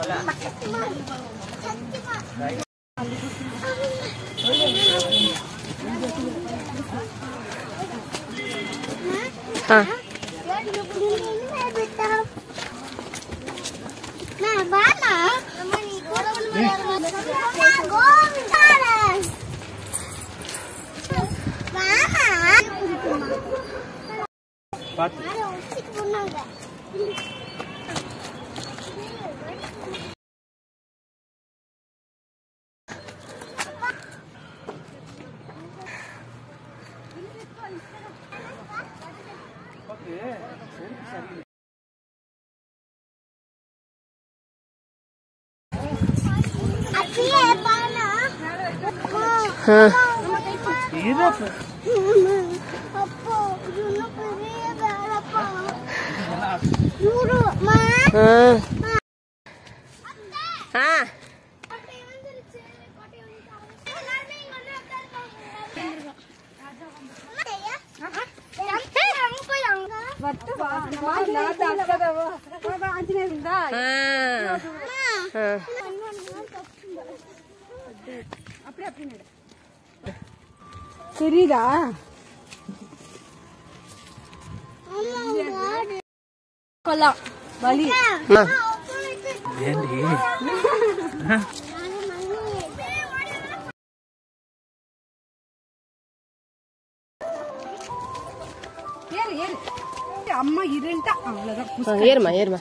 ஆ பார்த்து ஆ இது அப்போ இது இன்னும் பெரிய வேலைப்பா நூறு மா ஆ ஆ கோட்டை வந்துருச்சு கோட்டை வந்துருச்சு எல்லாருமே இங்க வந்து உட்காருங்க அங்க போய் அங்க ஆ ஆ தெரியுதா கொல்லாம் வலி அம்மா ஏண்டி ஏறு ஏறு அம்மா இருண்டா அவ்வளவுதான் ஆ, ஏறுமா ஏறுமா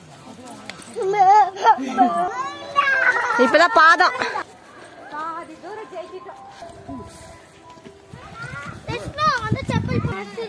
இப்பதான் பாதம் பாதி தூரம் ஜெயிச்சிட்டோம் கிருஷ்ணா வந்து செப்பல் போட்டு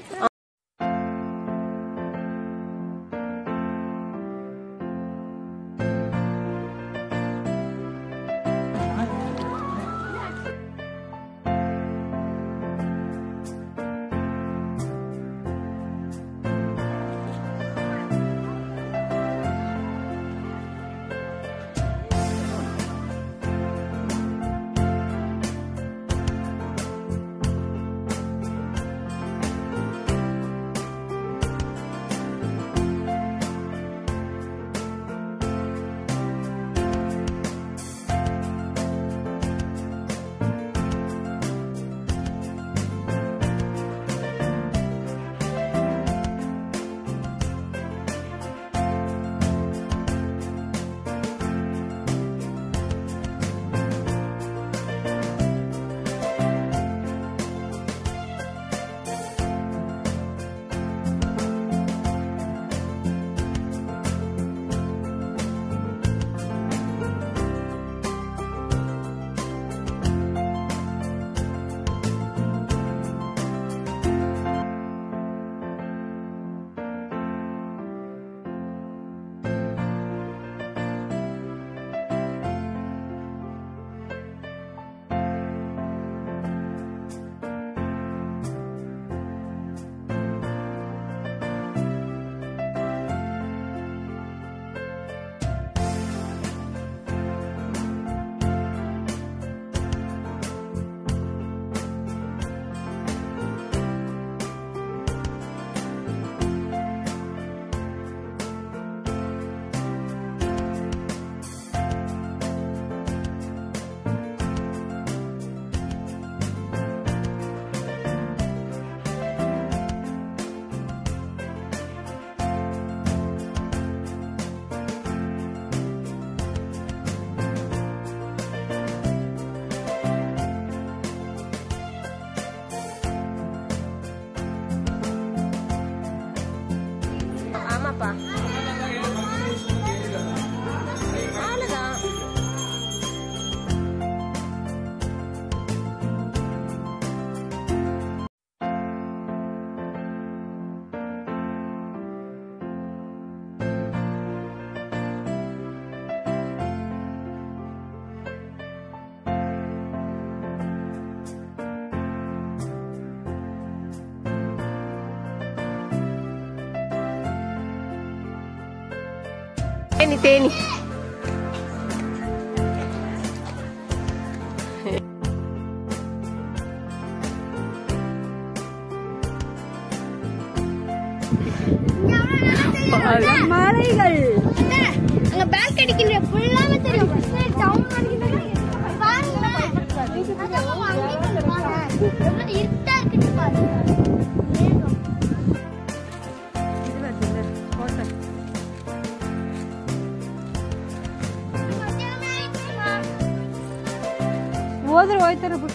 ஆமாப்பா அவ்வளோதான் தேனி தேனி மலைகள் அங்க பேக் அடிக்கின்ற ஃபுல்லாவே தெரியும் டவுன் அடிக்கின்றது பாருங்களேன் அதான் அங்கே கொஞ்சம் பாருங்க எவ்வளவு இருட்டா இருக்குன்னு பாருங்க மேகம். ಹೋದ್ರೆ ಹೋಯ್ತಾರೆ ಬಿಟ್ಟು